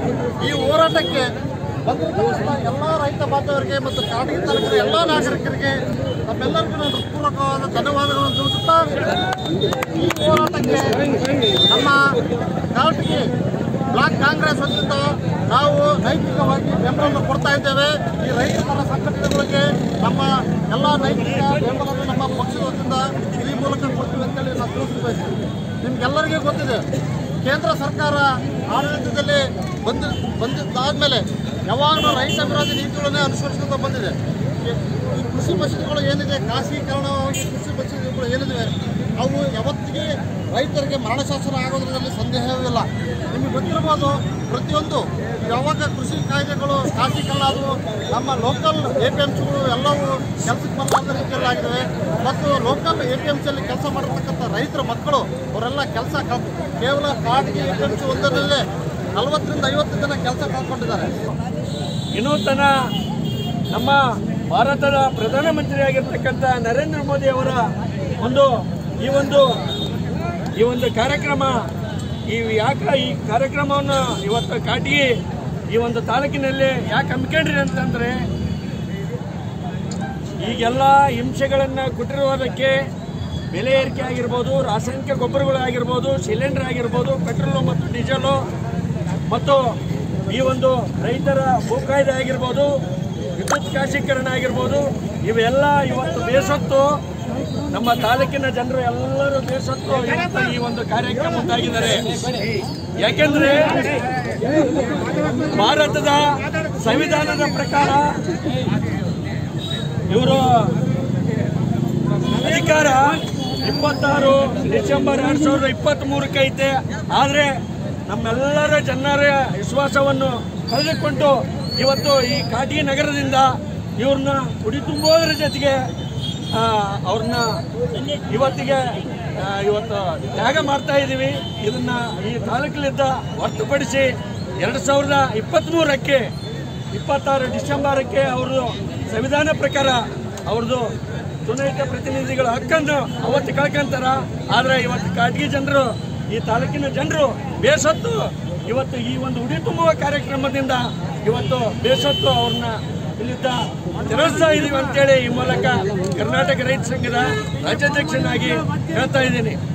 ಈ ಹೋರಾಟಕ್ಕೆ ಬಂದಿರತಕ್ಕಂಥ ಎಲ್ಲ ರೈತ ಬಾಂಧವರಿಗೆ ಮತ್ತು ಕಾಡಗಿ ತಾಲೂಕಿನ ಎಲ್ಲ ನಾಗರಿಕರಿಗೆ ನಮ್ಮೆಲ್ಲರಿಗೂ ನಾನು ಹೃತ್ಪೂರ್ವಕವಾದ ಧನ್ಯವಾದಗಳನ್ನು ತಿಳಿಸುತ್ತಾ ಈ ಹೋರಾಟಕ್ಕೆ ನಮ್ಮ ಕಾಟಗಿ ಬ್ಲಾಕ್ ಕಾಂಗ್ರೆಸ್ ವತಿಯಿಂದ ನಾವು ನೈತಿಕವಾಗಿ ಬೆಂಬಲವನ್ನು ಕೊಡ್ತಾ ಇದ್ದೇವೆ ಈ ರೈತ ಪರ ಸಂಘಟನೆಗಳಿಗೆ ನಮ್ಮ ಎಲ್ಲ ನೈತಿಕ ಬೆಂಬಲವನ್ನು ನಮ್ಮ ಪಕ್ಷದ ವತಿಯಿಂದ ಈ ಮೂಲಕ ಕೊಡ್ತೀವಿ ಅಂತೇಳಿ ನಾವು ತಿಳಿಸ್ಬೇಕು ನಿಮ್ಗೆಲ್ಲರಿಗೂ ಗೊತ್ತಿದೆ ಕೇಂದ್ರ ಸರ್ಕಾರ ಆಡಳಿತದಲ್ಲಿ ಬಂದ ಬಂದಿದ್ದಾದ್ಮೇಲೆ ಯಾವಾಗಲೂ ರೈತ ವಿರೋಧಿ ನೀತಿಗಳನ್ನೇ ಅನುಸರಿಸ್ಕೊಂತ ಬಂದಿದೆ ಈ- ಈ ಕೃಷಿ ಮಸೀದಿಗಳು ಏನಿದೆ ಖಾಸಗೀಕರಣವಾಗಿ ಕೃಷಿ ಮಸೀದಿಗಳು ಏನಿದೆ ಅವು ಯಾವತ್ತಿಗೆ ರೈತರಿಗೆ ಮರಣಶಾಸನ ಆಗೋದ್ರಲ್ಲಿ ಸಂದೇಹವಿಲ್ಲ ನಿಮಗೆ ಗೊತ್ತಿರ್ಬೋದು ಪ್ರತಿಯೊಂದು ಯಾವಾಗ ಕೃಷಿ ಕಾಯ್ದೆಗಳು ಖಾಸಗೀಕರಣ ಆದವು ನಮ್ಮ ಲೋಕಲ್ ಎ ಪಿ ಎಂ ಸಿಗಳು ಎಲ್ಲವೂ ಕೆಲಸಕ್ಕೆ ಬರಲಾರ್ದ ರೀತಿಯಲ್ಲಿ ಆಗಿವೆ ಮತ್ತು ಲೋಕಲ್ ಎ ಪಿ ಎಂ ಸಿಯಲ್ಲಿ ಕೆಲಸ ಮಾಡಿರ್ತಕ್ಕಂಥ ರೈತರ ಮಕ್ಕಳು ಅವರೆಲ್ಲ ಕೆಲಸ ಕೇವಲ ಖಾಸಗಿ ಎ ಪಿ ಎಂ ಸಿ ಒಂದರಲ್ಲೇ ನಲವತ್ತರಿಂದ ಐವತ್ತು ಜನ ಕೆಲಸ ಕಳ್ಕೊಂಡಿದ್ದಾರೆ ವಿನೂತನ ನಮ್ಮ ಭಾರತದ ಪ್ರಧಾನಮಂತ್ರಿಯಾಗಿರ್ತಕ್ಕಂಥ ನರೇಂದ್ರ ಮೋದಿ ಅವರ ಒಂದು ಈ ಒಂದು ಈ ಒಂದು ಕಾರ್ಯಕ್ರಮ ಈ ಯಾಕೆ ಈ ಕಾರ್ಯಕ್ರಮವನ್ನು ಇವತ್ತು ಕಾಟಿ ಈ ಒಂದು ತಾಲೂಕಿನಲ್ಲಿ ಯಾಕೆ ಹಮ್ಮಿಕೊಂಡ್ರಿ ಅಂತಂದ್ರೆ ಈಗೆಲ್ಲ ಹಿಂಸೆಗಳನ್ನು ಕೊಟ್ಟಿರುವುದಕ್ಕೆ ಬೆಲೆ ಏರಿಕೆ ಆಗಿರ್ಬೋದು ರಾಸಾಯನಿಕ ಗೊಬ್ಬರಗಳು ಆಗಿರ್ಬೋದು ಸಿಲಿಂಡರ್ ಆಗಿರ್ಬೋದು ಪೆಟ್ರೋಲು ಮತ್ತು ಡೀಸೆಲು ಮತ್ತು ಈ ಒಂದು ರೈತರ ಭೂ ಕಾಯ್ದೆ ಆಗಿರ್ಬೋದು ವಿದ್ಯುತ್ ಖಾಸೀಕರಣ ಆಗಿರ್ಬೋದು ಇವೆಲ್ಲ ಇವತ್ತು ಬೇಸತ್ತು ನಮ್ಮ ತಾಲೂಕಿನ ಜನರು ಎಲ್ಲರೂ ಬೇಸತ್ತು ಇವತ್ತು ಈ ಒಂದು ಕಾರ್ಯಕ್ರಮ ಮುಂದಾಗಿದ್ದಾರೆ ಯಾಕೆಂದ್ರೆ ಭಾರತದ ಸಂವಿಧಾನದ ಪ್ರಕಾರ ಇವರು ಅಧಿಕಾರ ಇಪ್ಪತ್ತಾರು ಡಿಸೆಂಬರ್ ಎರಡ್ ಸಾವಿರದ ಇಪ್ಪತ್ತ್ ಮೂರಕ್ಕೆ ಐತೆ ಆದ್ರೆ ನಮ್ಮೆಲ್ಲರ ಜನರ ವಿಶ್ವಾಸವನ್ನು ಕಳೆದುಕೊಂಡು ಇವತ್ತು ಈ ಕಾಟಿ ನಗರದಿಂದ ಇವ್ರನ್ನ ಕುಡಿ ತುಂಬೋದ್ರ ಜೊತೆಗೆ ಆ, ಅವ್ರನ್ನ ಇವತ್ತಿಗೆ ಆ, ಇವತ್ತು ತ್ಯಾಗ ಮಾಡ್ತಾ ಇದ್ದೀವಿ ಇದನ್ನ ಈ ತಾಲೂಕಿನಿಂದ ಹೊರತುಪಡಿಸಿ ಎರಡು ಸಾವಿರದ ಇಪ್ಪತ್ತ್ಮೂರಕ್ಕೆ ಇಪ್ಪತ್ತಾರು ಡಿಸೆಂಬರಕ್ಕೆ ಅವರು ಸಂವಿಧಾನ ಪ್ರಕಾರ ಅವ್ರದ್ದು ಚುನಾಯಿತ ಪ್ರತಿನಿಧಿಗಳ ಹಕ್ಕನ್ನು ಅವತ್ತು ಕಳ್ಕೊಂತಾರ ಆದ್ರೆ ಇವತ್ತು ಕಾಟಗಿ ಜನರು ಈ ತಾಲೂಕಿನ ಜನರು ಬೇಸತ್ತು ಇವತ್ತು ಈ ಒಂದು ಉಡಿ ತುಂಬುವ ಕಾರ್ಯಕ್ರಮದಿಂದ ಇವತ್ತು ಬೇಸತ್ತು ಅವ್ರನ್ನ ಇಲ್ಲಿದ್ದ ತೆರಳಿಸ್ತಾ ಇದೀವಿ ಅಂತೇಳಿ ಈ ಮೂಲಕ ಕರ್ನಾಟಕ ರೈತ ಸಂಘದ ರಾಜ್ಯಾಧ್ಯಕ್ಷನಾಗಿ ಹೇಳ್ತಾ ಇದ್ದೀನಿ